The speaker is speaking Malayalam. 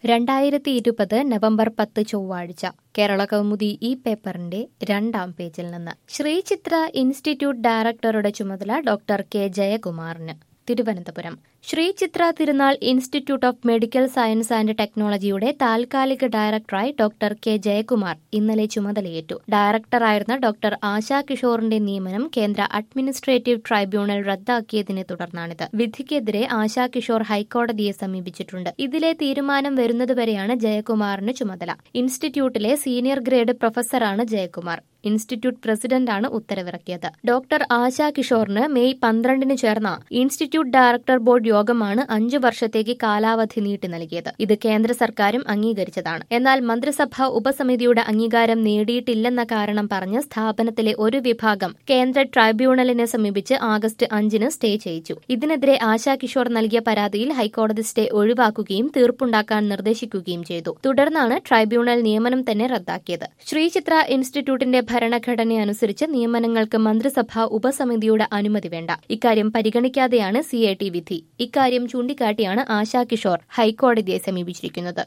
രണ്ടായിരത്തി ഇരുപത് നവംബർ പത്ത് ചൊവ്വാഴ്ച കേരള കൗമുദി ഈ പേപ്പറിന്റെ രണ്ടാം പേജിൽ നിന്ന് ശ്രീചിത്ര ഇൻസ്റ്റിറ്റ്യൂട്ട് ഡയറക്ടറുടെ ചുമതല ഡോക്ടർ കെ ജയകുമാറിന് Thiruvananthapuram Sree Chitra Thirunal institute of medical science and ടെക്നോളജിയുടെ താൽക്കാലിക ഡയറക്ടറായി ഡോക്ടർ കെ ജയകുമാർ ഇന്നലെ ചുമതലയേറ്റു ഡയറക്ടറായിരുന്ന ഡോക്ടർ ആശാ കിഷോറിന്റെ നിയമനം കേന്ദ്ര അഡ്മിനിസ്ട്രേറ്റീവ് ട്രൈബ്യൂണൽ റദ്ദാക്കിയതിനെ തുടർന്നാണിത് വിധിക്കെതിരെ ആശാ കിഷോർ ഹൈക്കോടതിയെ സമീപിച്ചിട്ടുണ്ട് ഇതിലെ തീരുമാനം വരുന്നതുവരെയാണ് ജയകുമാറിന് ചുമതല ഇൻസ്റ്റിറ്റ്യൂട്ടിലെ സീനിയർ ഗ്രേഡ് പ്രൊഫസറാണ് ജയകുമാർ ഇൻസ്റ്റിറ്റ്യൂട്ട് പ്രസിഡന്റാണ് ഉത്തരവിറക്കിയത് ഡോക്ടർ ആശാ കിഷോറിന് മെയ് പന്ത്രണ്ടിന് ചേർന്ന ഇൻസ്റ്റിറ്റ്യൂട്ട് ഡയറക്ടർ ബോർഡ് യോഗമാണ് അഞ്ചു വർഷത്തേക്ക് കാലാവധി നീട്ടി നൽകിയത് ഇത് കേന്ദ്ര സർക്കാരും അംഗീകരിച്ചതാണ് എന്നാൽ മന്ത്രിസഭാ ഉപസമിതിയുടെ അംഗീകാരം നേടിയിട്ടില്ലെന്ന കാരണം പറഞ്ഞ് സ്ഥാപനത്തിലെ ഒരു വിഭാഗം കേന്ദ്ര ട്രൈബ്യൂണലിനെ സമീപിച്ച് ആഗസ്റ്റ് അഞ്ചിന് സ്റ്റേ ചെയ്യിച്ചു ഇതിനെതിരെ ആശാ കിഷോർ നൽകിയ പരാതിയിൽ ഹൈക്കോടതി സ്റ്റേ ഒഴിവാക്കുകയും തീർപ്പുണ്ടാക്കാൻ നിർദ്ദേശിക്കുകയും ചെയ്തു തുടർന്നാണ് ട്രൈബ്യൂണൽ നിയമനം തന്നെ റദ്ദാക്കിയത് ശ്രീചിത്ര ഇൻസ്റ്റിറ്റ്യൂട്ടിന്റെ ഭരണഘടനയനുസരിച്ച് നിയമനങ്ങൾക്ക് മന്ത്രിസഭാ ഉപസമിതിയുടെ അനുമതി വേണ്ട ഇക്കാര്യം പരിഗണിക്കാതെയാണ് സി വിധി ഇക്കാര്യം ചൂണ്ടിക്കാട്ടിയാണ് ആശാ കിഷോർ ഹൈക്കോടതിയെ സമീപിച്ചിരിക്കുന്നത്